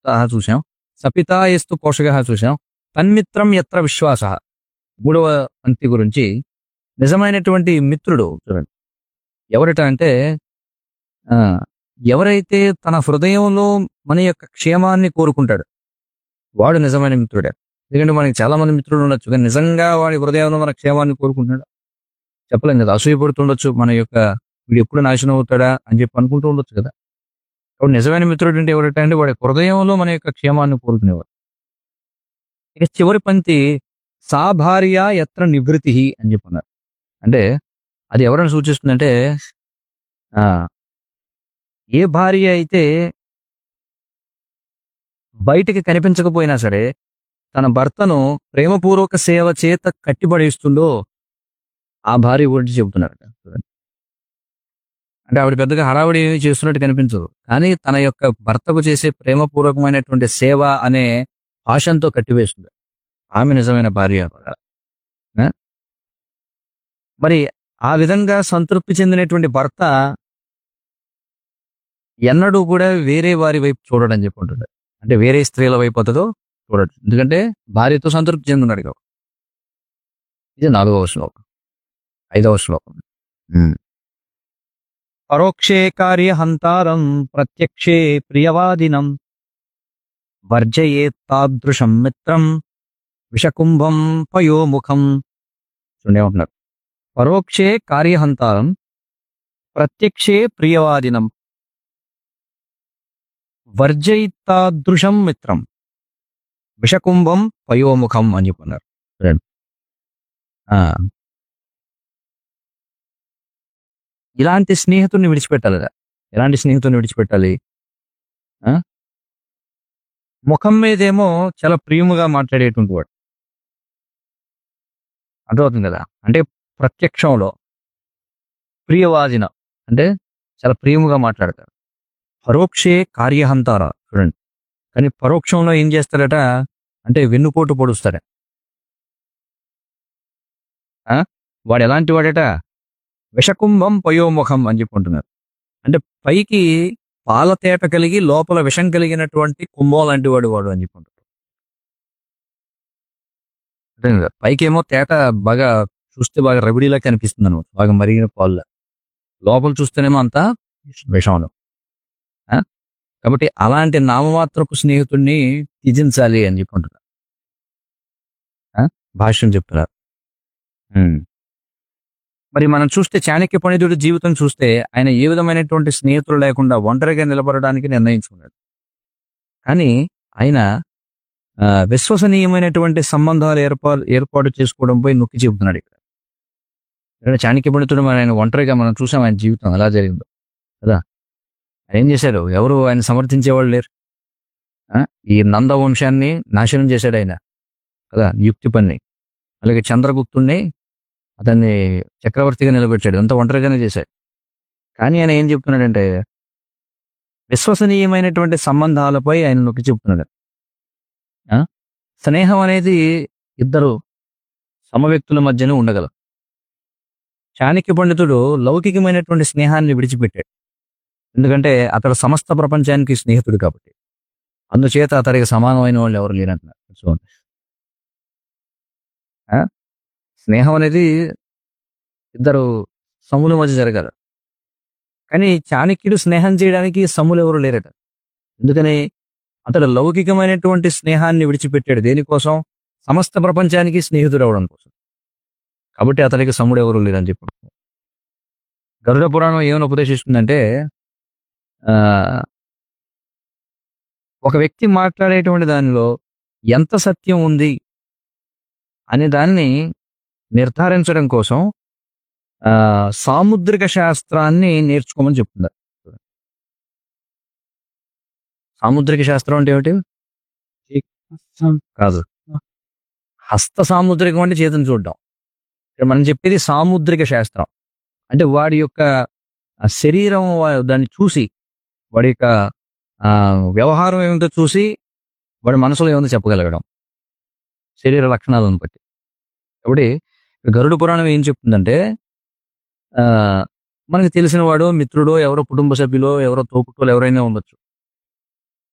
భోక్త చూసాం సపిత ఎస్తు పోషక చూసాం తన్మిత్రం ఎత్ర విశ్వాస మూడవ పంక్తి గురించి నిజమైనటువంటి మిత్రుడు చూడండి ఎవరట అంటే ఆ, ఎవరైతే తన హృదయంలో మన యొక్క క్షేమాన్ని కోరుకుంటాడు వాడు నిజమైన మిత్రుడే ఎందుకంటే మనకి చాలా మంది మిత్రులు ఉండొచ్చు కానీ నిజంగా వాడి హృదయంలో మన క్షేమాన్ని కోరుకుంటున్నాడు చెప్పలేం కదా అసూయపడుతుండొచ్చు మన యొక్క వీడు ఎప్పుడు నాశనం అవుతాడా అని చెప్పి అనుకుంటూ ఉండొచ్చు కదా కాబట్టి నిజమైన మిత్రుడు అంటే ఎవరంటే అంటే వాడి హృదయంలో మన యొక్క క్షేమాన్ని కోరుకునేవాడు ఇక చివరి పంక్తి సా భార్య ఎత్ర నివృత్తి అని చెప్పన్నారు అంటే అది ఎవరైనా సూచిస్తుందంటే ఆ, ఏ భార్య అయితే బయటికి కనిపించకపోయినా సరే తన భర్తను ప్రేమపూర్వక సేవ చేత కట్టిపడేస్తుందో ఆ భార్య గురించి చెబుతున్నారట చూడండి. అంటే ఆవిడ పెద్దగా హడావిడి ఏమీ చేస్తున్నట్టు కనిపించదు కానీ తన యొక్క భర్తకు చేసే ప్రేమపూర్వకమైనటువంటి సేవ అనే ఆశంతో కట్టివేస్తుంది ఆమె నిజమైన భార్య ఆ? మరి ఆ విధంగా సంతృప్తి చెందినటువంటి భర్త ఎన్నడూ కూడా వేరే వారి వైపు చూడడం చెప్పుకుంటాడు అంటే వేరే స్త్రీల వైపు అతడు చూడడు ఎందుకంటే భార్యతో సంతృప్తి చెందున్నాడు కాబట్టి ఇది నాలుగవ శ్లోకం ఐదవ శ్లోకం పరోక్షే కార్యహంతారం ప్రత్యక్షే ప్రియవాదినం వర్జయేత్తాదృశం మిత్రం విషకుంభం పయోముఖం చూడేమంటున్నారు పరోక్షే కార్యహంతారం ప్రత్యక్షే ప్రియవాదినం వర్జయిత్తాదృశం మిత్రం విషకుంభం పయోముఖం అని చెప్పన్నారు చూడండి. ఆ. ఇలాంటి స్నేహితుడిని విడిచిపెట్టాలి కదా. ఎలాంటి స్నేహితుడిని విడిచిపెట్టాలి ఆ? ముఖం మీదేమో చాలా ప్రియముగా మాట్లాడేటువంటి వాడు అర్థమవుతుంది కదా అంటే ప్రత్యక్షంలో ప్రియవాదిన అంటే చాలా ప్రియముగా మాట్లాడతారు పరోక్షే కార్యహంతార చూడండి కానీ పరోక్షంలో ఏం చేస్తాడట అంటే వెన్నుపోటు పొడుస్తాడు ఆ? వాడు ఎలాంటి వాడట విషకుంభం పయోముఖం అని చెప్పుకుంటున్నారు అంటే పైకి పాల తేట కలిగి లోపల విషం కలిగినటువంటి కుంభం లాంటి వాడు వాడు అని చెప్పుకుంటారు అర్థం కదా? పైకేమో తేట బాగా చూస్తే బాగా రబిడిలా కనిపిస్తుంది అనమాట బాగా మరిగిన పాలు లోపల చూస్తేనేమో అంతా విషంలో ఆ? కాబట్టి అలాంటి నామమాత్రపు స్నేహితుడిని త్యజించాలి అని చెప్పుకుంటున్నారు ఆ? భాష్యం చెప్తున్నారు ఉమ్. మరి మనం చూస్తే చాణక్య పండితుడి జీవితం చూస్తే ఆయన ఏ విధమైనటువంటి స్నేహితులు లేకుండా ఒంటరిగా నిలబడడానికి నిర్ణయించుకున్నాడు కానీ ఆయన ఆ, విశ్వసనీయమైనటువంటి సంబంధాలు ఏర్పాటు ఏర్పాటు చేసుకోవడం పోయి నొక్కి చెబుతున్నాడు ఇక్కడ ఇక్కడ చాణక్య పండితుడు మరి ఆయన ఒంటరిగా మనం చూసాం ఆయన జీవితం ఎలా జరిగిందో కదా ఆయన ఏం చేశాడు ఎవరు ఆయన సమర్థించేవాళ్ళు లేరు ఆ? ఈ నంద వంశాన్ని నాశనం చేశాడు ఆయన కదా యుక్తి పని అలాగే చంద్రగుప్తుణ్ణి అతన్ని చక్రవర్తిగా నిలబెట్టాడు అంత ఒంటరిగానే చేశాడు కానీ ఆయన ఏం చెప్తున్నాడంటే విశ్వసనీయమైనటువంటి సంబంధాలపై ఆయన నొక్కి చెప్తున్నాడు ఆ? స్నేహం అనేది ఇద్దరు సమవ్యక్తుల మధ్యనే ఉండగలరు చాణక్య పండితుడు లౌకికమైనటువంటి స్నేహాన్ని విడిచిపెట్టాడు ఎందుకంటే అతడు సమస్త ప్రపంచానికి స్నేహితుడు కాబట్టి అందుచేత అతడికి సమానమైన వాళ్ళు ఎవరు లేరంటున్నారు సో ఆ? స్నేహం అనేది ఇద్దరు సముల మధ్య జరగాలి కానీ చాణక్యుడు స్నేహం చేయడానికి సములు ఎవరు లేరట ఎందుకని అతడు లౌకికమైనటువంటి స్నేహాన్ని విడిచిపెట్టాడు దేనికోసం సమస్త ప్రపంచానికి స్నేహితుడు అవడం కోసం కాబట్టి అతడికి సముడు ఎవరు లేరని చెప్పి గరుడ పురాణం ఏమని ఉపదేశిస్తుందంటే ఆ, ఒక వ్యక్తి మాట్లాడేటువంటి దానిలో ఎంత సత్యం ఉంది అనే దాన్ని నిర్ధారించడం కోసం ఆ, సాముద్రిక శాస్త్రాన్ని నేర్చుకోమని చెప్తున్నారు సాముద్రిక శాస్త్రం అంటే ఏమిటి కాదు హస్త సాముద్రికం అంటే చేతిని చూడడం ఇక్కడ మనం చెప్పేది సాముద్రిక శాస్త్రం అంటే వాడి యొక్క ఆ శరీరం వా- దాన్ని చూసి వాడి యొక్క ఆ, వ్యవహారం ఏమిటో చూసి వాడి మనసులో ఏముందో చెప్పగలగడం శరీర లక్షణాలను బట్టి కాబట్టి గరుడ పురాణం ఏం చెప్తుందంటే ఆ, మనకి తెలిసిన వాడు మిత్రుడో ఎవరో కుటుంబ సభ్యులో ఎవరో తోపుటోలు ఎవరైనా ఉండొచ్చు